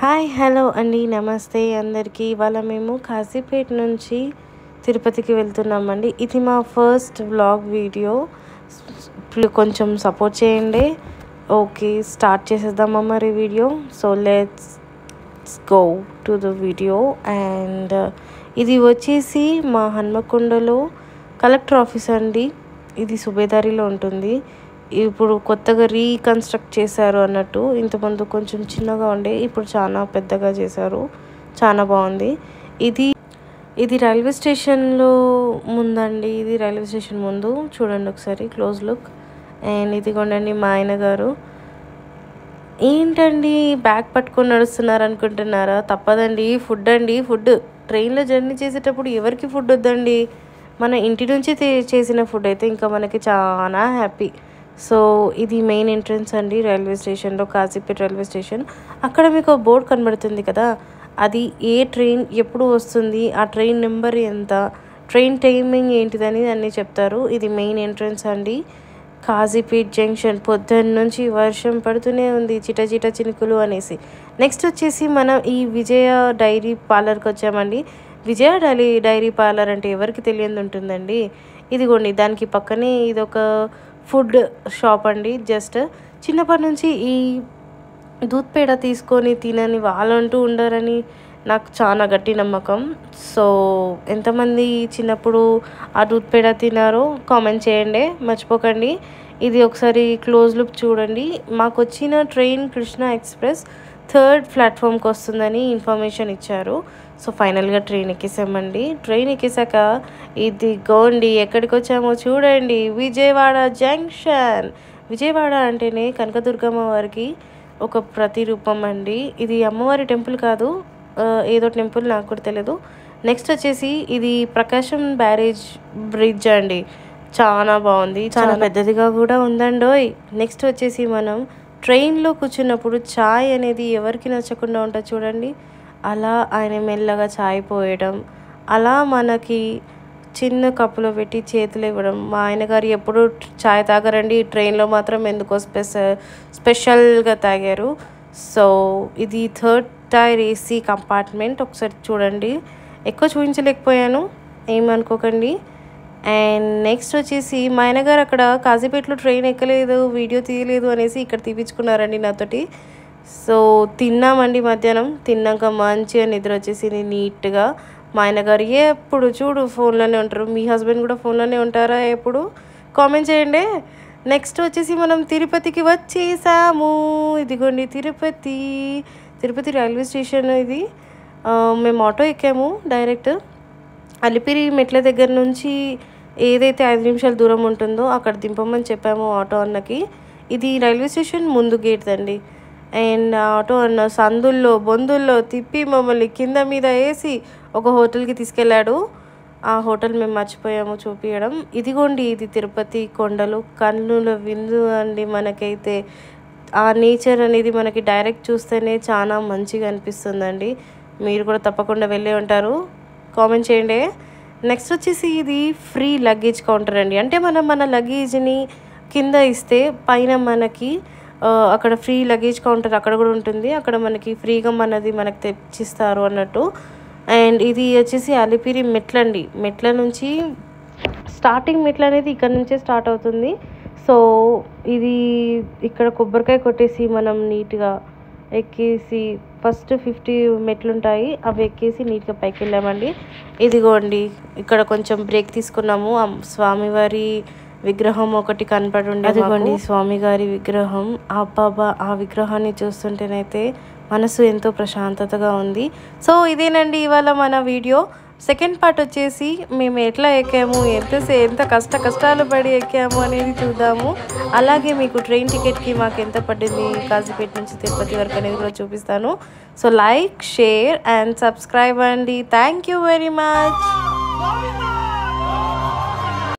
hi hello అండి నమస్తే అందరికీ ఇవాళ మేము కాశీపేట నుంచి తిరుపతికి వెళ్తున్నామండి ఇది మా ఫస్ట్ వ్లాగ్ వీడియో ప్లీజ్ కొంచెం సపోర్ట్ చేయండి ఓకే స్టార్ట్ చేసేద్దామా మరి video so let's go to the video and ఇది వచ్చేసి మా హన్మకొండలో కలెక్టర్ ఆఫీస్ అండి ఇది సుబేదారిలో ఉంటుంది ఇప్పుడు కొత్తగా రీకన్స్ట్రక్ట్ చేశారు అన్నట్టు ఇంతకుముందు కొంచెం చిన్నగా ఉండే ఇప్పుడు చాలా పెద్దగా చేశారు చాలా బాగుంది ఇది ఇది రైల్వే స్టేషన్లో ముందండి ఇది రైల్వే స్టేషన్ ముందు చూడండి ఒకసారి క్లోజ్ లుక్ అండ్ ఇదిగోండి మా ఆయన గారు ఏంటండి బ్యాగ్ పట్టుకొని నడుస్తున్నారు అనుకుంటున్నారా తప్పదండి ఫుడ్ అండి ఫుడ్ ట్రైన్లో జర్నీ చేసేటప్పుడు ఎవరికి ఫుడ్ వద్దండి మన ఇంటి నుంచి తే- చేసిన ఫుడ్ అయితే ఇంకా మనకి చాలా హ్యాపీ సో ఇది మెయిన్ ఎంట్రన్స్ అండి రైల్వే స్టేషన్లో కాజీపేట రైల్వే స్టేషన్ అక్కడ మీకు బోర్డు కనబడుతుంది కదా అది ఏ ట్రైన్ ఎప్పుడు వస్తుంది ఆ ట్రైన్ నెంబర్ ఎంత ట్రైన్ టైమింగ్ ఏంటిదని అన్నీ చెప్తారు ఇది మెయిన్ ఎంట్రన్స్ అండి కాజీపేట్ జంక్షన్ పొద్దున్న నుంచి వర్షం పడుతూనే ఉంది చిట చిట చినుకులు అనేసి నెక్స్ట్ వచ్చేసి మనం ఈ విజయ డైరీ పార్లర్కి వచ్చామండి విజయ డైరీ డైరీ పార్లర్ అంటే ఎవరికి తెలియదు ఉంటుందండి ఇదిగోండి దానికి పక్కనే ఇదొక ఫుడ్ షాప్ అండి జస్ట్ చిన్నప్పటి నుంచి ఈ దూద్ పేడ తీసుకొని తినని వాళ్ళంటూ ఉండరని నాకు చాలా గట్టి నమ్మకం సో ఎంతమంది చిన్నప్పుడు ఆ దూద్ పేడ తినారో కామెంట్ చేయండి మర్చిపోకండి ఇది ఒకసారి క్లోజ్ లుక్ చూడండి మాకు వచ్చిన ట్రైన్ కృష్ణ ఎక్స్ప్రెస్ థర్డ్ ప్లాట్ఫామ్కి వస్తుందని ఇన్ఫర్మేషన్ ఇచ్చారు సో ఫైనల్గా ట్రైన్ ఎక్కేసామండి ట్రైన్ ఎక్కేసాక ఇది గోండి ఎక్కడికి వచ్చామో చూడండి విజయవాడ జంక్షన్ విజయవాడ అంటేనే కనకదుర్గమ్మ వారికి ఒక ప్రతిరూపం అండి ఇది అమ్మవారి టెంపుల్ కాదు ఆ, ఏదో టెంపుల్ నాకు కూడా తెలియదు నెక్స్ట్ వచ్చేసి ఇది ప్రకాశం బ్యారేజ్ బ్రిడ్జ్ అండి చాలా బాగుంది చాలా పెద్దదిగా కూడా ఉందండోయ్ నెక్స్ట్ వచ్చేసి మనం ట్రైన్లో కూర్చున్నప్పుడు చాయ్ అనేది ఎవరికి నచ్చకుండా ఉంటుంది చూడండి అలా ఆయన మెల్లగా చాయ్ పోయడం అలా మనకి చిన్న కప్పులో పెట్టి చేతులు ఇవ్వడం మా ఆయన గారు ఎప్పుడు చాయ్ తాగరండి ట్రైన్లో మాత్రం ఎందుకో స్పెషల్ స్పెషల్గా తాగారు సో ఇది థర్డ్ టైర్ ఏసీ కంపార్ట్మెంట్ ఒకసారి చూడండి ఎక్కువ చూపించలేకపోయాను ఏమనుకోకండి అండ్ నెక్స్ట్ వచ్చేసి మా ఆయన గారు అక్కడ కాజీపేటలో ట్రైన్ ఎక్కలేదు వీడియో తీయలేదు అనేసి ఇక్కడ తీపించుకున్నారండి నాతోటి సో తిన్నామండి మధ్యాహ్నం తిన్నాక మంచిగా నిద్ర వచ్చేసింది నీట్గా మా ఆయన గారు ఎప్పుడు చూడు ఫోన్లోనే ఉంటారు మీ హస్బెండ్ కూడా ఫోన్లోనే ఉంటారా ఎప్పుడు కామెంట్ చేయండి నెక్స్ట్ వచ్చేసి మనం తిరుపతికి వచ్చేసాము ఇదిగోండి తిరుపతి తిరుపతి రైల్వే స్టేషన్ ఇది ఆ, మేము ఆటో ఎక్కాము డైరెక్ట్ అలిపిరి మెట్ల దగ్గర నుంచి ఏదైతే ఐదు నిమిషాల దూరం ఉంటుందో అక్కడ దింపమని చెప్పాము ఆటో అన్నకి ఇది రైల్వే స్టేషన్ ముందు గేట్ అండి అండ్ ఆ ఆటో అన్న సందుల్లో బొందుల్లో తిప్పి మమ్మల్ని కింద మీద వేసి ఒక హోటల్కి తీసుకెళ్ళాడు ఆ హోటల్ మేము మర్చిపోయాము చూపించడం ఇదిగోండి ఇది తిరుపతి కొండలు కన్నుల విందు అండి మనకైతే ఆ నేచర్ అనేది మనకి డైరెక్ట్ చూస్తేనే చాలా మంచిగా అనిపిస్తుందండి మీరు కూడా తప్పకుండా వెళ్ళే ఉంటారు కామెంట్ చేయండి నెక్స్ట్ వచ్చేసి ఇది ఫ్రీ లగేజ్ కౌంటర్ అండి అంటే మనం మన లగేజ్ని కింద ఇస్తే పైన మనకి ఆ, అక్కడ ఫ్రీ లగేజ్ కౌంటర్ అక్కడ కూడా ఉంటుంది అక్కడ మనకి ఫ్రీగా మనది మనకి తెచ్చిస్తారు అన్నట్టు అండ్ ఇది వచ్చేసి అలిపిరి మెట్లండి మెట్ల నుంచి స్టార్టింగ్ మెట్లు అనేది ఇక్కడ నుంచే స్టార్ట్ అవుతుంది సో ఇది ఇక్కడ కొబ్బరికాయ కొట్టేసి మనం నీట్గా ఎక్కేసి ఫస్ట్ ఫిఫ్టీ మెట్లు ఉంటాయి అవి ఎక్కేసి నీట్గా పైకి వెళ్ళామండి ఇదిగోండి ఇక్కడ కొంచెం బ్రేక్ తీసుకున్నాము ఆ స్వామివారి విగ్రహం ఒకటి కనపడి ఉండే అదిగోండి స్వామిగారి విగ్రహం అబ్బాబా ఆ విగ్రహాన్ని చూస్తుంటేనైతే మనసు ఎంతో ప్రశాంతతగా ఉంది సో ఇదేనండి ఇవాళ మన వీడియో సెకండ్ పార్ట్ వచ్చేసి మేము ఎట్లా ఎక్కాము ఎంత ఎంత కష్ట కష్టాలు పడి ఎక్కాము అనేది చూద్దాము అలాగే మీకు ట్రైన్ టికెట్కి మాకు ఎంత పడింది కాజీపేట నుంచి తిరుపతి వరకు అనేది కూడా చూపిస్తాను so like share and subscribe అండి థ్యాంక్ యూ వెరీ మచ్